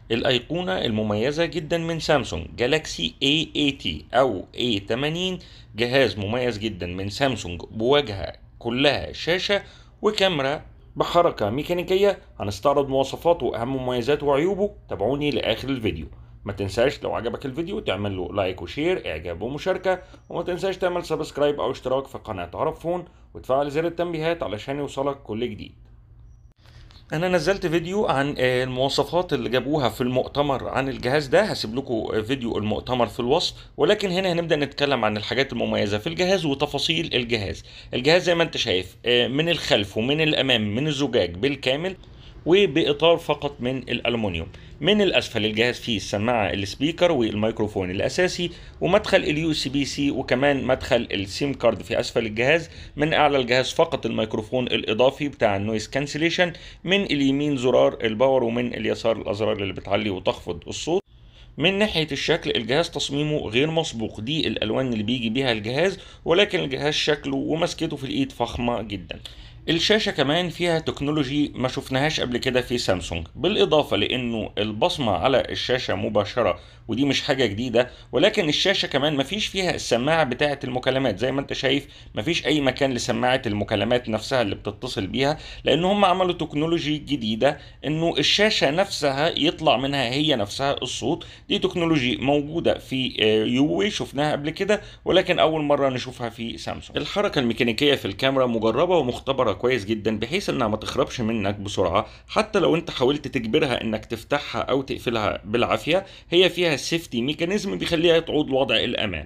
الأيقونة المميزة جدا من سامسونج جالاكسي A80 أو A80 جهاز مميز جدا من سامسونج بواجهة كلها شاشة وكاميرا بحركة ميكانيكية هنستعرض مواصفاته وأهم مميزاته وعيوبه تابعوني لآخر الفيديو ما تنساش لو عجبك الفيديو تعمل له لايك وشير اعجاب ومشاركة وما تنساش تعمل سبسكرايب او اشتراك في قناة عرب فون وتفعل زر التنبيهات علشان يوصلك كل جديد انا نزلت فيديو عن آه، المواصفات اللي جابوها في المؤتمر عن الجهاز ده هسيب لكم فيديو المؤتمر في الوصف ولكن هنا هنبدا نتكلم عن الحاجات المميزه في الجهاز وتفاصيل الجهاز الجهاز زي ما انت شايف آه، من الخلف ومن الامام من الزجاج بالكامل وباطار فقط من الالومنيوم من الاسفل الجهاز فيه السماعه السبيكر والميكروفون الاساسي ومدخل اليو اس بي سي وكمان مدخل السيم كارد في اسفل الجهاز من اعلى الجهاز فقط الميكروفون الاضافي بتاع النويز كانسليشن من اليمين زرار الباور ومن اليسار الازرار اللي بتعلي وتخفض الصوت من ناحية الشكل الجهاز تصميمه غير مسبوق دي الألوان اللي بيجي بيها الجهاز ولكن الجهاز شكله ومسكته في الإيد فخمة جدا الشاشة كمان فيها تكنولوجي ما شفناهاش قبل كده في سامسونج بالإضافة لأنه البصمة على الشاشة مباشرة ودي مش حاجة جديدة ولكن الشاشة كمان مفيش فيها السماعة بتاعة المكالمات زي ما انت شايف مفيش أي مكان لسماعة المكالمات نفسها اللي بتتصل بيها لأن هم عملوا تكنولوجي جديدة إنه الشاشة نفسها يطلع منها هي نفسها الصوت دي تكنولوجي موجودة في آه، يووي شفناها قبل كده ولكن أول مرة نشوفها في سامسونج الحركة الميكانيكية في الكاميرا مجربة ومختبرة كويس جدا بحيث انها ما تخربش منك بسرعة حتى لو انت حاولت تجبرها انك تفتحها او تقفلها بالعافية هي فيها سيفتي ميكانيزم بيخليها تعود لوضع الامان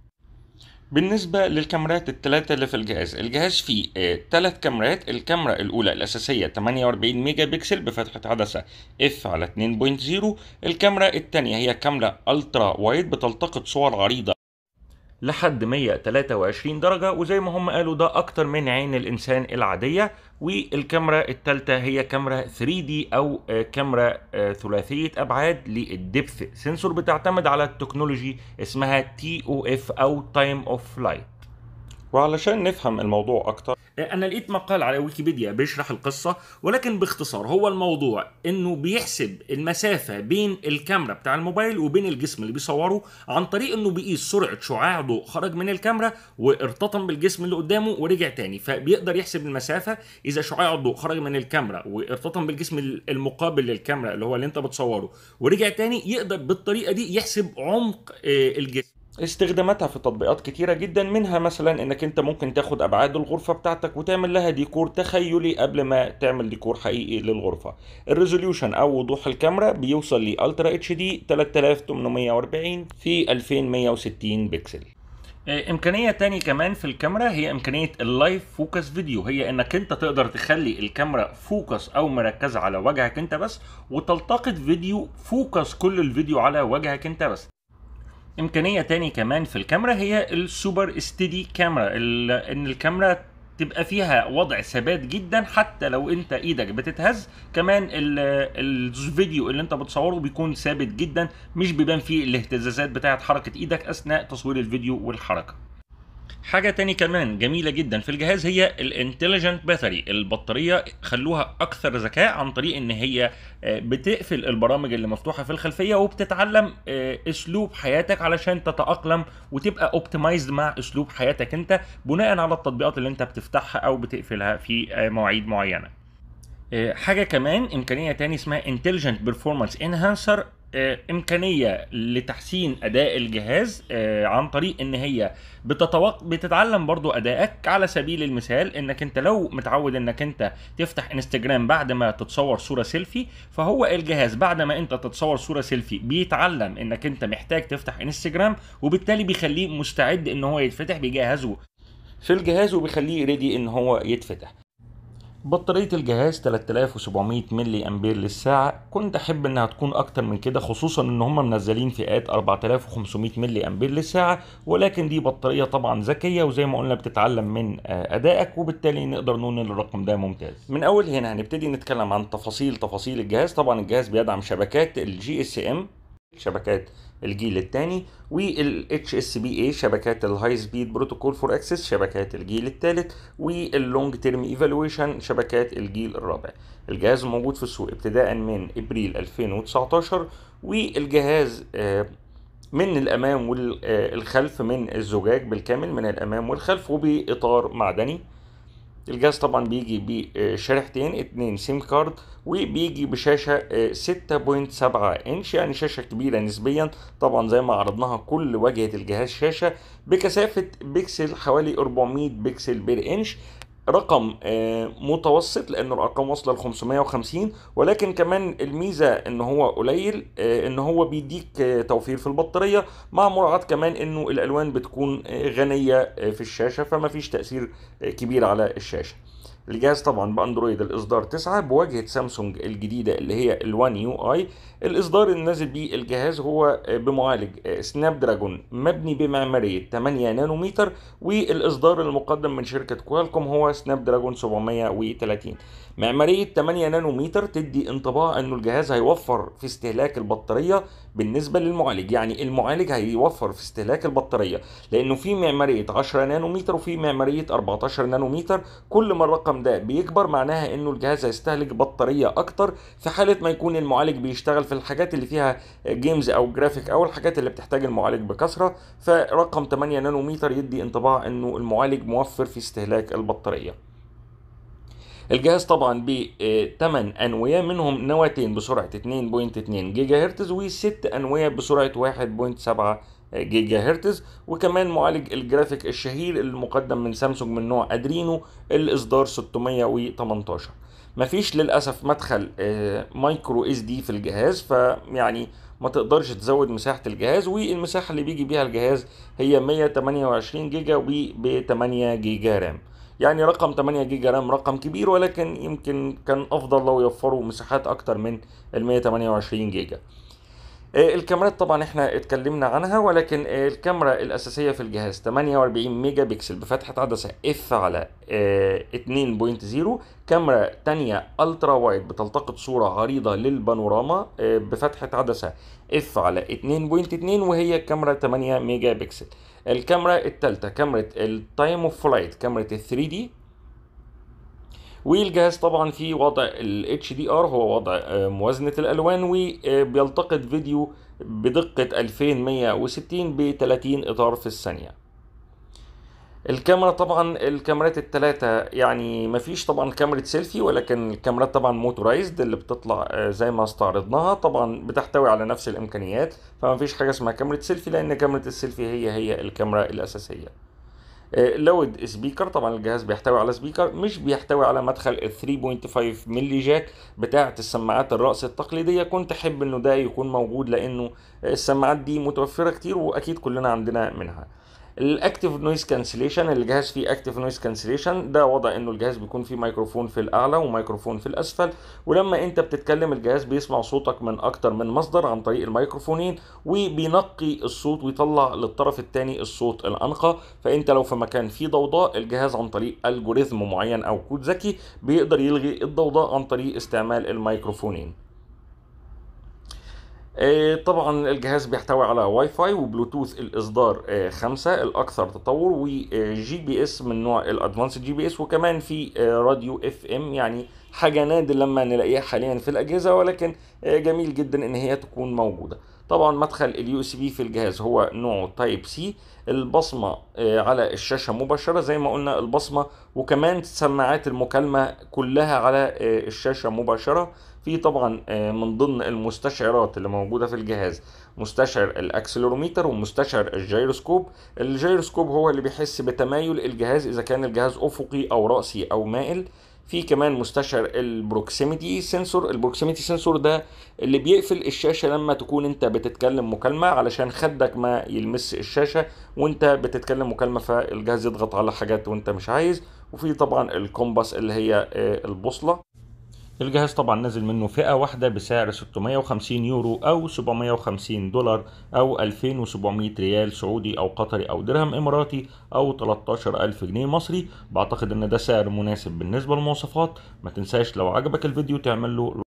بالنسبة للكاميرات الثلاثة اللي في الجهاز الجهاز فيه ثلاث كاميرات الكاميرا الأولى الأساسية 48 ميجا بكسل بفتحة عدسة f على 2.0 الكاميرا الثانية هي كاميرا ألترا وايد بتلتقط صور عريضة لحد 123 درجة وزي ما هم قالوا ده أكتر من عين الإنسان العادية والكاميرا الثالثة هي كاميرا 3D أو آه، كاميرا آه، ثلاثية أبعاد للدبث سنسور بتعتمد على التكنولوجي اسمها TOF أو Time of Flight وعلشان نفهم الموضوع اكتر انا لقيت مقال على ويكيبيديا بيشرح القصه ولكن باختصار هو الموضوع انه بيحسب المسافه بين الكاميرا بتاع الموبايل وبين الجسم اللي بيصوره عن طريق انه بيقيس سرعه شعاع ضوء خرج من الكاميرا وارتطم بالجسم اللي قدامه ورجع تاني فبيقدر يحسب المسافه اذا شعاع الضوء خرج من الكاميرا وارتطم بالجسم المقابل للكاميرا اللي هو اللي انت بتصوره ورجع تاني يقدر بالطريقه دي يحسب عمق آه، الجسم استخداماتها في تطبيقات كتيرة جدا منها مثلا انك انت ممكن تاخد ابعاد الغرفة بتاعتك وتعمل لها ديكور تخيلي قبل ما تعمل ديكور حقيقي للغرفة الريزوليوشن او وضوح الكاميرا بيوصل لالترا اتش دي 3840 في 2160 بكسل امكانيه تاني كمان في الكاميرا هي امكانيه اللايف فوكس فيديو هي انك انت تقدر تخلي الكاميرا فوكس او مركزه على وجهك انت بس وتلتقط فيديو فوكس كل الفيديو على وجهك انت بس امكانيه تاني كمان في الكاميرا هي السوبر ستيدي كاميرا ال- ان الكاميرا تبقى فيها وضع ثبات جدا حتى لو انت ايدك بتتهز كمان ال- الفيديو اللي انت بتصوره بيكون ثابت جدا مش بيبان فيه الاهتزازات بتاعه حركه ايدك اثناء تصوير الفيديو والحركه حاجة تاني كمان جميلة جدا في الجهاز هي الانتليجنت باتري البطارية خلوها أكثر ذكاء عن طريق إن هي آه، بتقفل البرامج اللي مفتوحة في الخلفية وبتتعلم آه، أسلوب حياتك علشان تتأقلم وتبقى اوبتمايزد مع أسلوب حياتك أنت بناء على التطبيقات اللي أنت بتفتحها أو بتقفلها في آه، مواعيد معينة. آه، حاجة كمان إمكانية تاني اسمها Intelligent Performance Enhancer آه، إمكانية لتحسين أداء الجهاز آه، عن طريق إن هي بتتوق... بتتعلم برضو أدائك على سبيل المثال إنك أنت لو متعود إنك أنت تفتح انستجرام بعد ما تتصور صورة سيلفي فهو الجهاز بعد ما أنت تتصور صورة سيلفي بيتعلم إنك أنت محتاج تفتح انستجرام وبالتالي بيخليه مستعد إن هو يتفتح بيجهزه في الجهاز وبيخليه ريدي إن هو يتفتح بطارية الجهاز 3700 ملي امبير للساعة كنت احب انها تكون اكتر من كده خصوصا ان هم منزلين فئات 4500 ملي امبير للساعة ولكن دي بطارية طبعا ذكية وزي ما قلنا بتتعلم من آه، ادائك وبالتالي نقدر نقول ان الرقم ده ممتاز من اول هنا هنبتدي نتكلم عن تفاصيل تفاصيل الجهاز طبعا الجهاز بيدعم شبكات الجي اس ام شبكات الجيل الثاني وال HSBA شبكات الهاي سبيد بروتوكول فور اكسس شبكات الجيل الثالث واللونج تيرم ايفالويشن شبكات الجيل الرابع الجهاز موجود في السوق ابتداء من ابريل 2019 والجهاز آه، من الامام والخلف من الزجاج بالكامل من الامام والخلف وباطار معدني الجهاز طبعا بيجي بشريحتين اتنين سيم كارد وبيجي بشاشة آه، 6.7 انش يعني شاشة كبيرة نسبيا طبعا زي ما عرضناها كل واجهة الجهاز شاشة بكثافة بيكسل حوالي 400 بيكسل بير انش رقم آه، متوسط لان الارقام واصله ل 550 ولكن كمان الميزه ان هو قليل آه، ان هو بيديك آه، توفير في البطاريه مع مراعاه كمان انه الالوان بتكون آه، غنيه آه، في الشاشه فما فيش تاثير آه، كبير على الشاشه الجهاز طبعا باندرويد الاصدار 9 بواجهه سامسونج الجديده اللي هي ال1 يو اي الاصدار اللي نازل بيه الجهاز هو آه، بمعالج سناب دراجون مبني بمعماريه 8 نانومتر والاصدار المقدم من شركه كوالكوم هو سناب دراجون 730 معماريه 8 نانومتر تدي انطباع انه الجهاز هيوفر في استهلاك البطاريه بالنسبه للمعالج يعني المعالج هيوفر في استهلاك البطاريه لانه في معماريه 10 نانومتر وفي معماريه 14 نانومتر كل ما الرقم ده بيكبر معناها انه الجهاز هيستهلك بطاريه اكتر في حاله ما يكون المعالج بيشتغل في الحاجات اللي فيها جيمز او جرافيك او الحاجات اللي بتحتاج المعالج بكثره فرقم 8 نانومتر يدي انطباع انه المعالج موفر في استهلاك البطاريه الجهاز طبعا ب 8 انويه منهم نواتين بسرعه 2.2 جيجا هرتز وست انويه بسرعه 1.7 جيجا هرتز وكمان معالج الجرافيك الشهير المقدم من سامسونج من نوع ادرينو الاصدار 618 مفيش للاسف مدخل آه، مايكرو اس دي في الجهاز فيعني ما تقدرش تزود مساحة الجهاز والمساحة اللي بيجي بيها الجهاز هي 128 جيجا وب 8 جيجا رام يعني رقم 8 جيجا رام رقم كبير ولكن يمكن كان افضل لو يوفروا مساحات اكتر من ال 128 جيجا آه، الكاميرات طبعا احنا اتكلمنا عنها ولكن آه، الكاميرا الاساسيه في الجهاز 48 ميجا بكسل بفتحه عدسه اف على آه، 2.0 كاميرا تانية الترا وايد بتلتقط صوره عريضه للبانوراما آه، بفتحه عدسه اف على 2.2 وهي كاميرا 8 ميجا بكسل الكاميرا الثالثه كاميرا التايم اوف فلايت كاميرا ال 3 دي والجهاز طبعا في وضع ال HDR هو وضع آه، موازنة الألوان وبيلتقط فيديو بدقة 2160 ب 30 إطار في الثانية الكاميرا طبعا الكاميرات الثلاثة يعني مفيش طبعا كاميرا سيلفي ولكن الكاميرات طبعا موتورايزد اللي بتطلع آه، زي ما استعرضناها طبعا بتحتوي على نفس الإمكانيات فمفيش حاجة اسمها كاميرا سيلفي لأن كاميرا السيلفي هي هي الكاميرا الأساسية لود سبيكر طبعا الجهاز بيحتوي على سبيكر مش بيحتوي على مدخل ال 3.5 ملي جاك بتاعة السماعات الرأس التقليدية كنت احب انه ده يكون موجود لانه السماعات دي متوفرة كتير واكيد كلنا عندنا منها الاكتيف نويز كانسليشن الجهاز فيه اكتيف نويز كانسليشن ده وضع انه الجهاز بيكون فيه ميكروفون في الاعلى وميكروفون في الاسفل ولما انت بتتكلم الجهاز بيسمع صوتك من اكتر من مصدر عن طريق الميكروفونين وبينقي الصوت ويطلع للطرف الثاني الصوت الانقى فانت لو في مكان فيه ضوضاء الجهاز عن طريق الجوريثم معين او كود ذكي بيقدر يلغي الضوضاء عن طريق استعمال الميكروفونين آه، طبعا الجهاز بيحتوي على واي فاي وبلوتوث الاصدار آه، خمسة الاكثر تطور وجي بي اس من نوع الادفانس جي بي اس وكمان في آه، راديو اف ام يعني حاجة نادر لما نلاقيها حاليا في الاجهزة ولكن آه، جميل جدا ان هي تكون موجودة طبعا مدخل اليو اس بي في الجهاز هو نوعه تايب سي البصمة آه، على الشاشة مباشرة زي ما قلنا البصمة وكمان سماعات المكالمة كلها على آه، الشاشة مباشرة في طبعا آه، من ضمن المستشعرات اللي موجودة في الجهاز مستشعر الاكسلروميتر ومستشعر الجيروسكوب الجيروسكوب هو اللي بيحس بتمايل الجهاز اذا كان الجهاز افقي او رأسي او مائل في كمان مستشعر البروكسيميتي سنسور البروكسيميتي سنسور ده اللي بيقفل الشاشة لما تكون انت بتتكلم مكالمة علشان خدك ما يلمس الشاشة وانت بتتكلم مكالمة فالجهاز يضغط على حاجات وانت مش عايز وفي طبعا الكومباس اللي هي آه، البوصلة الجهاز طبعا نازل منه فئة واحدة بسعر 650 يورو أو 750 دولار أو 2700 ريال سعودي أو قطري أو درهم إماراتي أو 13000 جنيه مصري بعتقد إن ده سعر مناسب بالنسبة للمواصفات ما تنساش لو عجبك الفيديو تعمل له